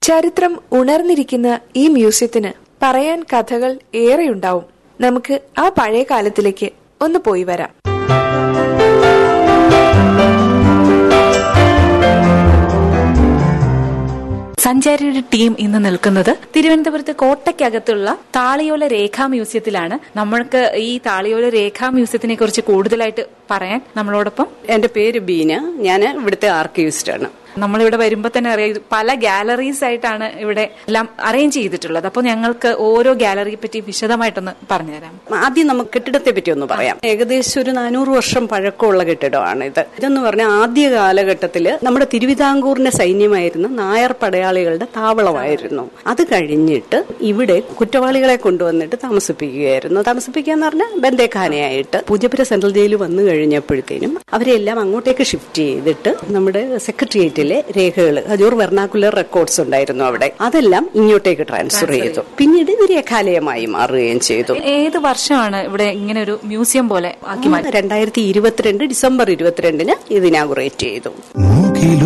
ചരിത്രം ഉണർന്നിരിക്കുന്ന ഈ മ്യൂസിയത്തിന് പറയാൻ കഥകൾ ഏറെയുണ്ടാവും നമുക്ക് ആ പഴയ കാലത്തിലേക്ക് ഒന്ന് പോയി വരാം സഞ്ചാരിയുടെ ടീം ഇന്ന് നിൽക്കുന്നത് തിരുവനന്തപുരത്ത് കോട്ടയ്ക്കകത്തുള്ള താളിയോല രേഖാ മ്യൂസിയത്തിലാണ് നമ്മൾക്ക് ഈ താളിയോല രേഖാ മ്യൂസിയത്തിനെ കുറിച്ച് കൂടുതലായിട്ട് പറയാൻ നമ്മളോടൊപ്പം എന്റെ പേര് ബീന ഞാൻ ഇവിടുത്തെ ആർക്കിവിസ്റ്റ് ആണ് നമ്മളിവിടെ വരുമ്പോൾ തന്നെ അറിയാം ഇത് പല ഗാലറീസ് ആയിട്ടാണ് ഇവിടെ എല്ലാം അറേഞ്ച് ചെയ്തിട്ടുള്ളത് അപ്പോൾ ഞങ്ങൾക്ക് ഓരോ ഗാലറിയെ പറ്റി വിശദമായിട്ടൊന്ന് പറഞ്ഞുതരാം ആദ്യം നമുക്ക് കെട്ടിടത്തെ പറ്റി ഒന്ന് പറയാം ഏകദേശം ഒരു നാനൂറ് വർഷം പഴക്കമുള്ള കെട്ടിടമാണ് ഇത് ഇതെന്ന് പറഞ്ഞാൽ ആദ്യ കാലഘട്ടത്തിൽ നമ്മുടെ തിരുവിതാംകൂറിന്റെ സൈന്യമായിരുന്ന നായർ പടയാളികളുടെ താവളമായിരുന്നു അത് കഴിഞ്ഞിട്ട് ഇവിടെ കുറ്റവാളികളെ കൊണ്ടുവന്നിട്ട് താമസിപ്പിക്കുകയായിരുന്നു താമസിപ്പിക്കുക എന്ന് പറഞ്ഞാൽ ബന്ദേഖാനയായിട്ട് പൂജപ്പുര സെൻട്രൽ ജയിൽ വന്നു കഴിഞ്ഞപ്പോഴത്തേനും അവരെല്ലാം അങ്ങോട്ടേക്ക് ഷിഫ്റ്റ് ചെയ്തിട്ട് നമ്മുടെ സെക്രട്ടേറിയറ്റിലെ രേഖകൾ ഹജൂർ വെർണാക്കുലർ റെക്കോർഡ്സ് ഉണ്ടായിരുന്നു അവിടെ അതെല്ലാം ഇങ്ങോട്ടേക്ക് ട്രാൻസ്ഫർ ചെയ്തു പിന്നീട് ഇത് രേഖാലയമായി മാറുകയും ചെയ്തു ഏത് വർഷമാണ് ഇവിടെ ഇങ്ങനെ ഒരു മ്യൂസിയം പോലെ ആക്കി മാറ്റി രണ്ടായിരത്തി ഇരുപത്തിരണ്ട് ഡിസംബർ ഇരുപത്തിരണ്ടിന് ഇത് ഇനാഗുറേറ്റ് ചെയ്തു മൂക്കിലു